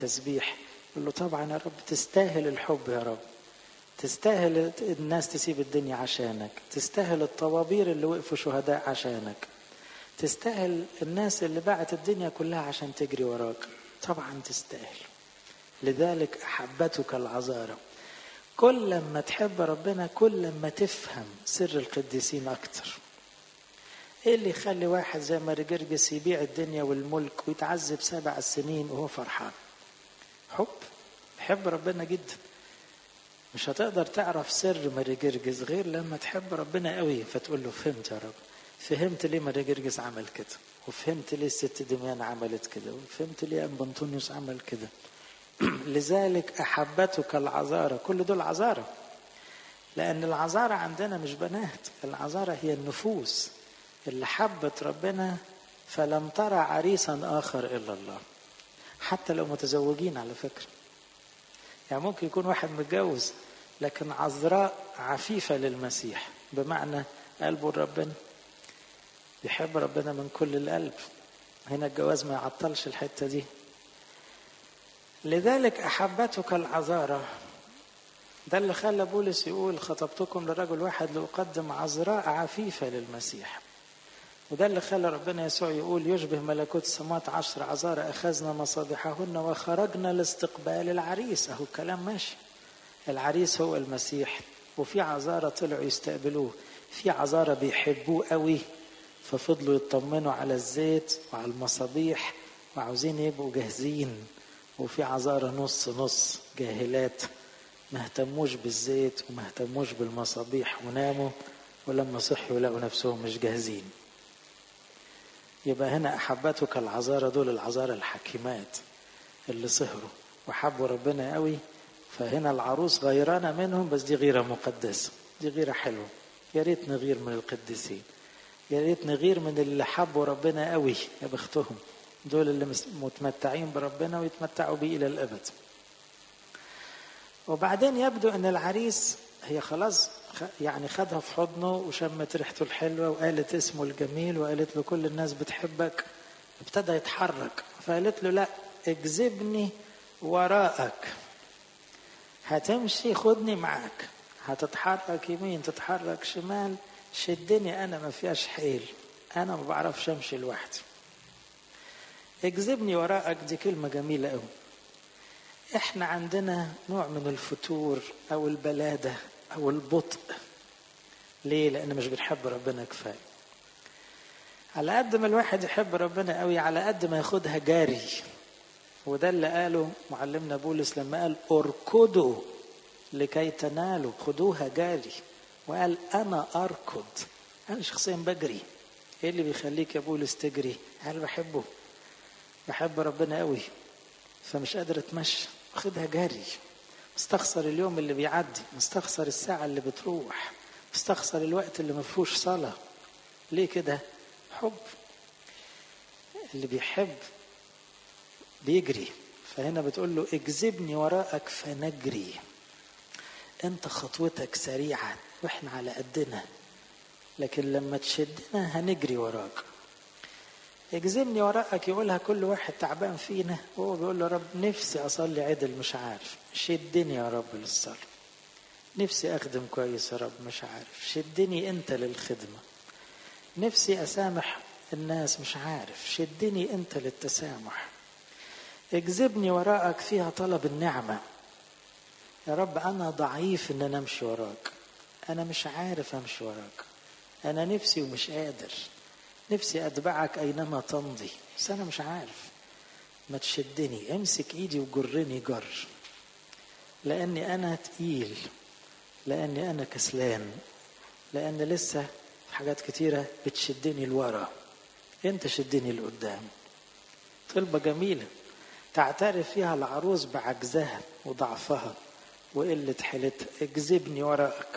تسبيح يقول له طبعا يا رب تستاهل الحب يا رب تستاهل الناس تسيب الدنيا عشانك تستاهل الطوابير اللي وقفوا شهداء عشانك تستاهل الناس اللي باعت الدنيا كلها عشان تجري وراك طبعا تستاهل لذلك احبتك العذارى كل ما تحب ربنا كل ما تفهم سر القديسين اكتر ايه اللي يخلي واحد زي ماري جرجس يبيع الدنيا والملك ويتعذب سبع سنين وهو فرحان حب بحب ربنا جدا مش هتقدر تعرف سر ماري جرجس غير لما تحب ربنا قوي فتقول له فهمت يا رب فهمت ليه ماري جرجس عمل كده وفهمت ليه الست دميان عملت كده وفهمت ليه ام بنطونيوس عمل كده لذلك احبتك العذارى كل دول عذارى لان العذارى عندنا مش بنات العذارى هي النفوس اللي حبت ربنا فلم ترى عريسا اخر الا الله حتى لو متزوجين على فكره يعني ممكن يكون واحد متجوز لكن عذراء عفيفه للمسيح بمعنى قلبه لربنا بيحب ربنا من كل القلب هنا الجواز ما يعطلش الحته دي لذلك احبتك العذارى ده اللي خلى بولس يقول خطبتكم لرجل واحد لاقدم عذراء عفيفه للمسيح وده اللي خلى ربنا يسوع يقول يشبه ملكوت السماوات عشر عذارى اخذنا مصابيحهن وخرجنا لاستقبال العريس اهو الكلام ماشي العريس هو المسيح وفي عذارى طلعوا يستقبلوه في عذارى بيحبوه قوي ففضلوا يطمنوا على الزيت وعلى المصابيح وعاوزين يبقوا جاهزين وفي عذارى نص نص جاهلات ما اهتموش بالزيت وما اهتموش بالمصابيح وناموا ولما صحوا لقوا نفسهم مش جاهزين يبقى هنا احبتك العذارى دول العذارى الحكيمات اللي سهروا وحبوا ربنا قوي فهنا العروس غيرانه منهم بس دي غيره مقدسه دي غيره حلوه يا ريت نغير من القديسين يا ريت نغير من اللي حبوا ربنا قوي يا بختهم دول اللي متمتعين بربنا ويتمتعوا بيه الى الابد وبعدين يبدو ان العريس هي خلاص يعني خدها في حضنه وشمت ريحته الحلوه وقالت اسمه الجميل وقالت له كل الناس بتحبك ابتدى يتحرك فقالت له لا اجذبني وراءك هتمشي خدني معاك هتتحرك يمين تتحرك شمال شدني انا ما فيهاش حيل انا ما بعرفش امشي لوحدي اجذبني وراءك دي كلمه جميله قوي احنا عندنا نوع من الفتور او البلاده او البطء ليه لان مش بنحب ربنا كفايه على قد ما الواحد يحب ربنا قوي على قد ما ياخدها جاري وده اللي قاله معلمنا بولس لما قال اركضوا لكي تنالوا خدوها جاري وقال انا اركض انا شخصيا بجري ايه اللي بيخليك يا بولس تجري قال بحبه بحب ربنا قوي فمش قادر اتمشى واخدها جري مستخسر اليوم اللي بيعدي مستخسر الساعة اللي بتروح مستخسر الوقت اللي ما فيهوش صلاة ليه كده حب اللي بيحب بيجري فهنا بتقول له اجذبني وراءك فنجري انت خطوتك سريعة واحنا على قدنا لكن لما تشدنا هنجري وراك اجذبني وراءك يقولها كل واحد تعبان فينا وهو بيقول له رب نفسي اصلي عدل مش عارف شدني يا رب للصلاة نفسي اخدم كويس يا رب مش عارف شدني انت للخدمة نفسي اسامح الناس مش عارف شدني انت للتسامح اجذبني وراءك فيها طلب النعمة يا رب انا ضعيف ان انا امشي وراك انا مش عارف امشي وراك انا نفسي ومش قادر نفسي اتبعك اينما تمضي بس انا مش عارف ما تشدني امسك ايدي وجرني جر لاني انا تقيل لاني انا كسلان لان لسه حاجات كتيره بتشدني لورا انت شدني لقدام طلبه جميله تعترف فيها العروس بعجزها وضعفها وقله حيلتها اجذبني وراءك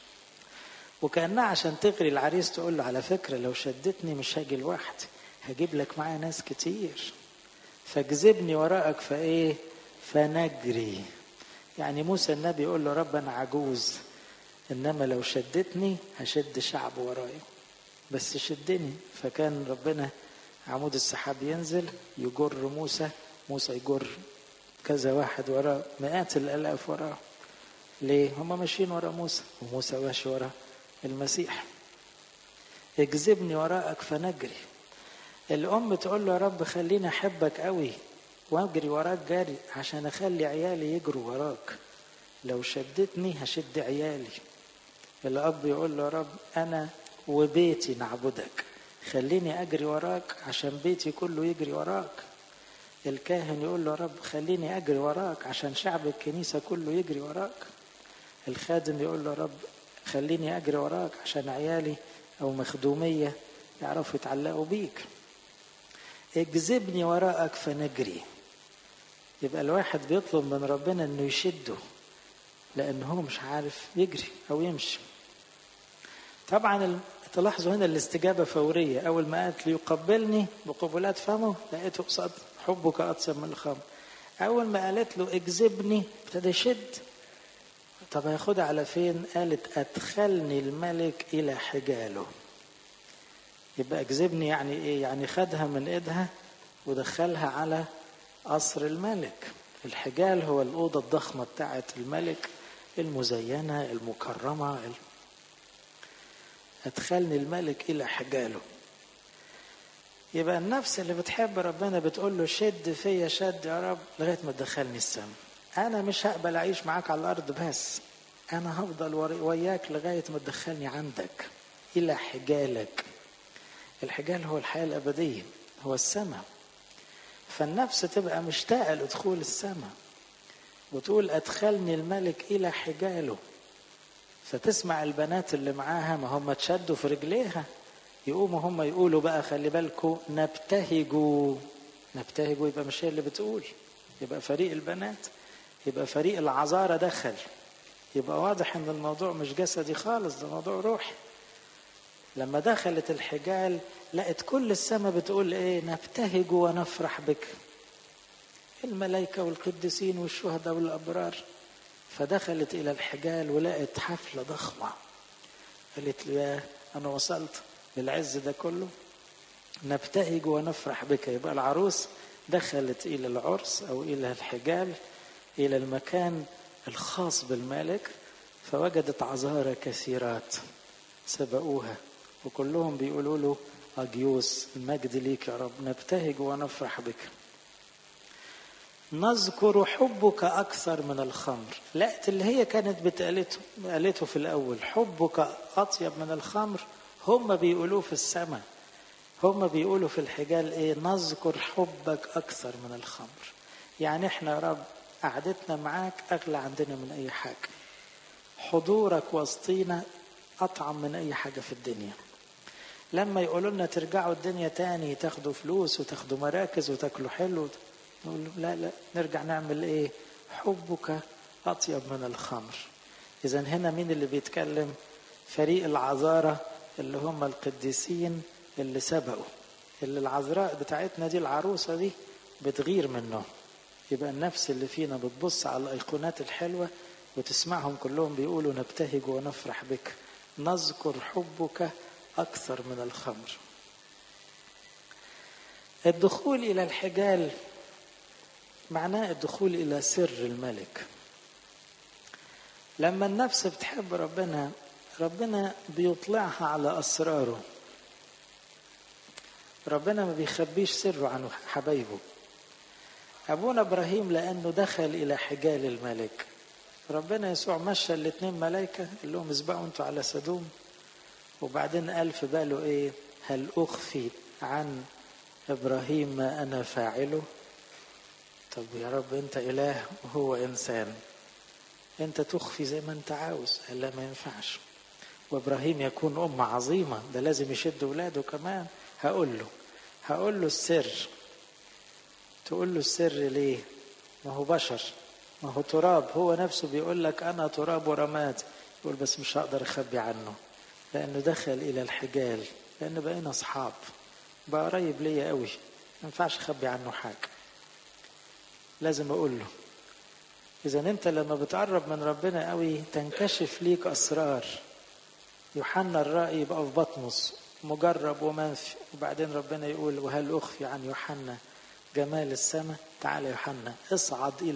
وكانها عشان تغري العريس تقول له على فكره لو شدتني مش هاجي لوحدي هجيب لك معايا ناس كتير فاجذبني وراءك فايه فنجري يعني موسى النبي يقول له رب انا عجوز انما لو شدتني هشد شعب ورايا بس شدني فكان ربنا عمود السحاب ينزل يجر موسى موسى يجر كذا واحد وراه مئات الالاف وراه ليه هم ماشيين ورا موسى وموسى ماشي ورا المسيح اجذبني وراءك فنجري الام تقول له يا رب خليني احبك قوي واجري وراك جري عشان اخلي عيالي يجروا وراك لو شدتني هشد عيالي الاب يقول له يا رب انا وبيتي نعبدك خليني اجري وراك عشان بيتي كله يجري وراك الكاهن يقول له يا رب خليني اجري وراك عشان شعب الكنيسه كله يجري وراك الخادم يقول له يا رب خليني اجري وراك عشان عيالي او مخدوميه يعرفوا يتعلقوا بيك اجذبني وراءك فنجري يبقى الواحد بيطلب من ربنا انه يشده لان هو مش عارف يجري او يمشي طبعا تلاحظوا هنا الاستجابه فوريه اول ما قالت ليقبلني بقبلات فمه لقيته قصاد حبك اطيب من الخمر اول ما قالت له اجذبني ابتدى يشد طب هياخدها على فين قالت ادخلني الملك الى حجاله يبقى اجذبني يعني ايه يعني خدها من ايدها ودخلها على قصر الملك الحجال هو الأوضة الضخمة بتاعة الملك المزينة المكرمة أدخلني الملك إلى حجاله يبقى النفس اللي بتحب ربنا بتقول له شد فيا شد يا رب لغاية ما تدخلني السماء أنا مش هقبل أعيش معاك على الأرض بس أنا هفضل وياك لغاية ما تدخلني عندك إلى حجالك الحجال هو الحياة الأبدية هو السماء فالنفس تبقى مشتاقة لدخول السماء وتقول أدخلني الملك إلى حجاله فتسمع البنات اللي معاها ما هم تشدوا في رجليها يقوموا هم يقولوا بقى خلي بالكم نبتهجوا نبتهجوا يبقى مش هي اللي بتقول يبقى فريق البنات يبقى فريق العذارى دخل يبقى واضح ان الموضوع مش جسدي خالص ده موضوع روحي لما دخلت الحجال لقت كل السماء بتقول ايه نبتهج ونفرح بك الملائكة والقديسين والشهداء والأبرار فدخلت إلى الحجال ولقت حفلة ضخمة قالت له يا أنا وصلت للعز ده كله نبتهج ونفرح بك يبقى العروس دخلت إلى العرس أو إلى الحجال إلى المكان الخاص بالملك فوجدت عذارى كثيرات سبقوها وكلهم بيقولوا له أجيوس المجد ليك يا رب نبتهج ونفرح بك نذكر حبك أكثر من الخمر لقت اللي هي كانت بتقالته قالته في الأول حبك أطيب من الخمر هم بيقولوه في السماء هم بيقولوا في الحجال إيه نذكر حبك أكثر من الخمر يعني إحنا يا رب قعدتنا معاك أغلى عندنا من أي حاجة حضورك وسطينا أطعم من أي حاجة في الدنيا لما يقولوا لنا ترجعوا الدنيا تاني تاخدوا فلوس وتاخدوا مراكز وتاكلوا حلو نقول له لا لا نرجع نعمل ايه حبك اطيب من الخمر اذا هنا مين اللي بيتكلم فريق العذارى اللي هم القديسين اللي سبقوا اللي العذراء بتاعتنا دي العروسه دي بتغير منه يبقى النفس اللي فينا بتبص على الايقونات الحلوه وتسمعهم كلهم بيقولوا نبتهج ونفرح بك نذكر حبك أكثر من الخمر الدخول إلى الحجال معناه الدخول إلى سر الملك لما النفس بتحب ربنا ربنا بيطلعها على أسراره ربنا ما بيخبيش سره عن حبايبه أبونا إبراهيم لأنه دخل إلى حجال الملك ربنا يسوع مشى الاثنين ملائكة قال لهم اسبقوا انتوا على سدوم وبعدين قال في باله ايه هل اخفي عن ابراهيم ما انا فاعله طب يا رب انت اله وهو انسان انت تخفي زي ما انت عاوز قال لا ما ينفعش وابراهيم يكون امه عظيمه ده لازم يشد ولاده كمان هقول له هقول له السر تقول له السر ليه ما هو بشر ما هو تراب هو نفسه بيقول لك انا تراب ورماد يقول بس مش هقدر اخبي عنه لانه دخل الى الحجال لانه بقينا اصحاب بقى قريب ليا قوي ما ينفعش اخبي عنه حاجه لازم اقول له اذا انت لما بتقرب من ربنا قوي تنكشف ليك اسرار يوحنا الرأي يبقى في بطمس مجرب ومنفي وبعدين ربنا يقول وهل اخفي عن يوحنا جمال السماء تعالى يوحنا اصعد الى